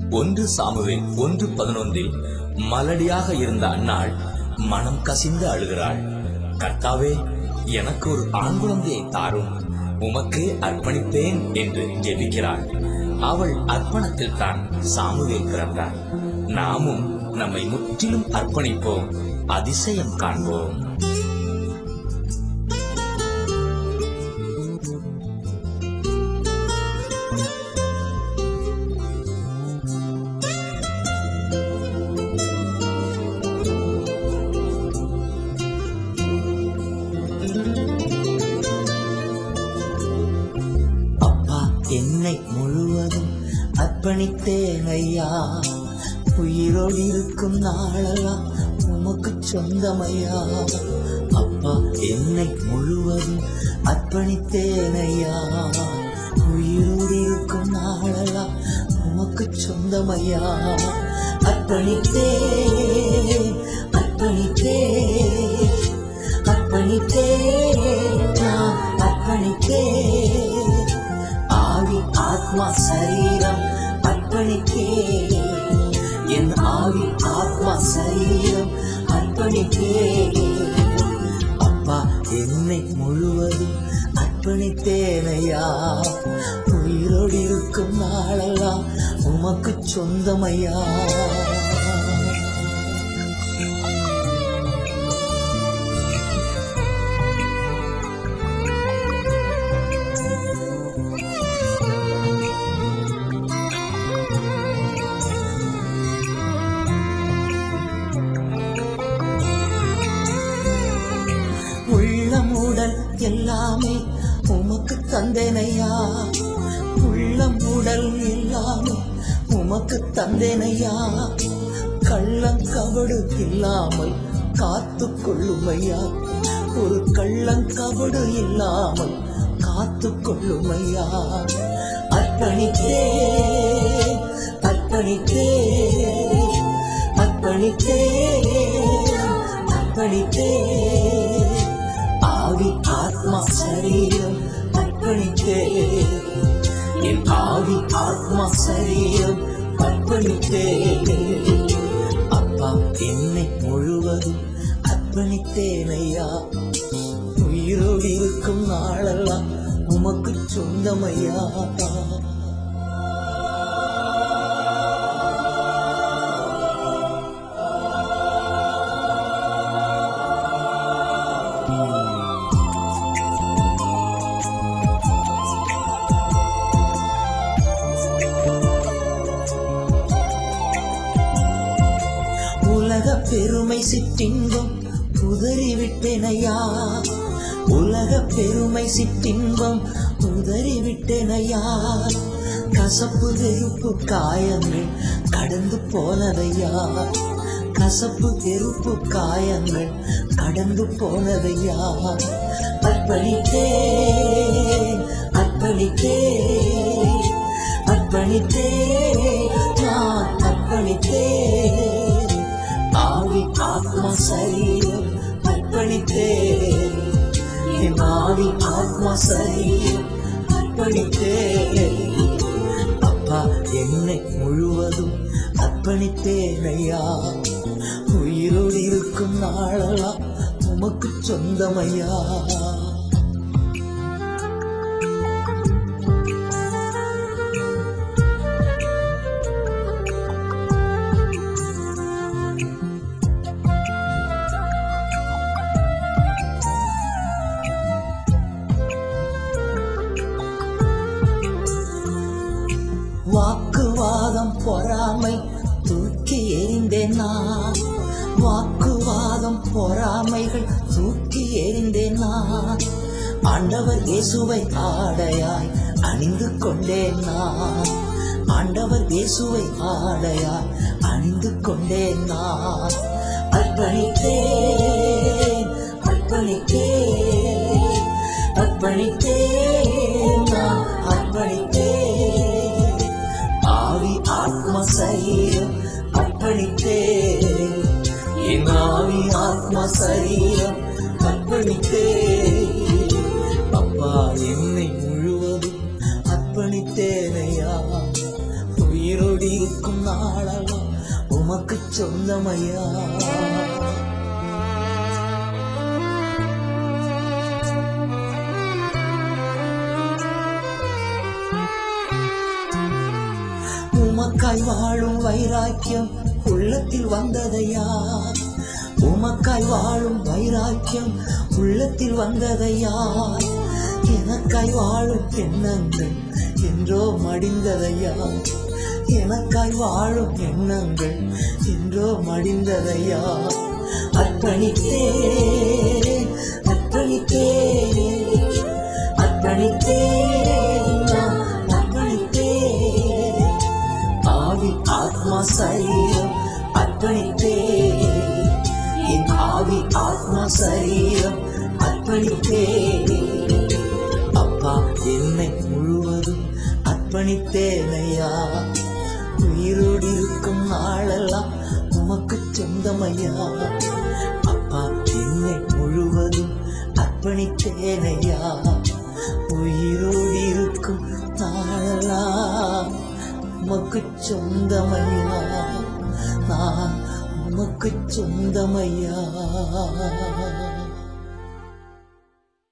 ஒன்று சாமுவேல் ஒன்று பதினொன்றில் மலடியாக இருந்த அன்னாள் மனம் கசிந்து அழுகிறாள் கர்த்தாவே எனக்கு ஒரு ஆண் குழந்தையை தாரும் உமக்கு அர்ப்பணிப்பேன் என்று ஜெபிக்கிறாள் அவள் அர்ப்பணத்தில் தான் சாமுவேல் பிறந்தார் நாமும் நம்மை முற்றிலும் அர்ப்பணிப்போம் அதிசயம் காண்போம் அப்பா என்னை முழுவதும் அர்ப்பணித்தேன் ஐயா உயிரோடு இருக்கும் நாளெல்லாம் உமக்கு சொந்தமையா அப்பா என்னை முழுவதும் அர்ப்பணித்தேன் ஐயா உயிரோடு இருக்கும் நாளெல்லாம் உமக்கு சொந்தமையா அர்ப்பணித்தேன் அர்ப்பணித்தேன் அர்ப்பணித்தேன் நான் அர்ப்பணித்தேன் ஆவி ஆத்மா சரீரம் அர்ப்பணித்தேன் என் ஆவி ஆத்மா சரீரம் அர்ப்பணித்தேன் அப்பா என்னை முழுவதும் அர்ப்பணித்தேனையா உயிரோடு இருக்கும் நாளெல்லாம் உமக்கு சொந்தமையா உள்ளம் உடல் எல்லாமே உமக்கு தந்தேனையா உள்ளம் உடல் எல்லாமே உமக்கு தந்தேனையா கள்ளம் கபடு இல்லாமல் காத்து கொள்ளுமையா ஒரு கள்ளம் கபடு இல்லாமல் காத்து கொள்ளுமையா அர்ப்பணித்தேன் அர்ப்பணித்தேன் அர்ப்பணித்தேன் அர்ப்பணித்தேன் ஆவி ஆத்மா சரீரம் அர்ப்பணித்தேன் என் ஆவி ஆத்மா சரீரம் அர்ப்பணித்தேன் அப்பா என்னை முழுவதும் அர்ப்பணித்தேனையா உயிரோடு இருக்கும் நாளெல்லாம் உமக்கு சொந்தமையா உலக பெருமை சிற்றின்பம் உதறிவிட்டேனையா உலக பெருமை சிற்றின்பம் உதறிவிட்டேனையா கசப்பு வெறுப்பு காயங்கள் கடந்து போனதையா கசப்பு வெறுப்பு காயங்கள் கடந்து போனதையா அர்ப்பணித்தேன் அர்ப்பணித்தேன் அர்ப்பணித்தேன் நான் அர்ப்பணித்தேன் ஆவி ஆத்மா சரீரம் அர்ப்பணித்தேன் என் ஆவி ஆத்மா சரீரம் அர்ப்பணித்தேன் அப்பா என்னை முழுவதும் அர்ப்பணித்தேனையா உயிரோடு இருக்கும் நாளெல்லாம் உமக்கு சொந்தமையா வாக்குவாதம் பொறாமை தூக்கி எறிந்தேன் நான் வாக்குவாதம் பொறாமைகள் தூக்கி எறிந்தேன் நான் ஆண்டவர் இயேசுவை ஆடையாய் அணிந்து கொண்டேன் நான் ஆண்டவர் இயேசுவை ஆடையாய் அணிந்து கொண்டேன் நான் அர்ப்பணித்தேன் அர்ப்பணித்தேன் அர்ப்பணித்தேன் நான் அர்ப்பணித்தேன் ஆவி ஆத்ம சரீரம் அர்ப்பணித்தேன் என் ஆவி ஆத்ம சரீரம் அர்ப்பணித்தேன் அப்பா என்னை முழுவதும் அர்ப்பணித்தேனையா உயிரோடு உயிரோடு இருக்கும் நாளெல்லாம் உமக்கு சொந்தமையா உமக்காய் வாழும் வைராக்கியம் உள்ளத்தில் வந்ததையா உமக்காய் வாழும் வைராக்கியம் உள்ளத்தில் வந்ததையா எனக்காய் வாழும் எண்ணங்கள் என்றோ மடிந்ததையா எனக்காய் வாழும் எண்ணங்கள் என்றோ மடிந்ததையா அர்ப்பணித்தேன் அர்ப்பணித்தேன் அர்ப்பணித்தேன் நான் அர்ப்பணித்தேன் ஆவி ஆத்மா சரீரம் அர்ப்பணித்தேன் என் ஆவி ஆத்மா சரீரம் அர்ப்பணித்தேன் அப்பா என்னை முழுவதும் அர்ப்பணித்தேனையா உயிரோடு இருக்கும் நாளெல்லாம் உமக்கு சொந்தமையா அப்பா என்னை முழுவதும் அர்ப்பணித்தேனையா உயிரோடு இருக்கும் நாளெல்லாம் உமக்கு சொந்தமையா நான் உமக்கு சொந்தமையா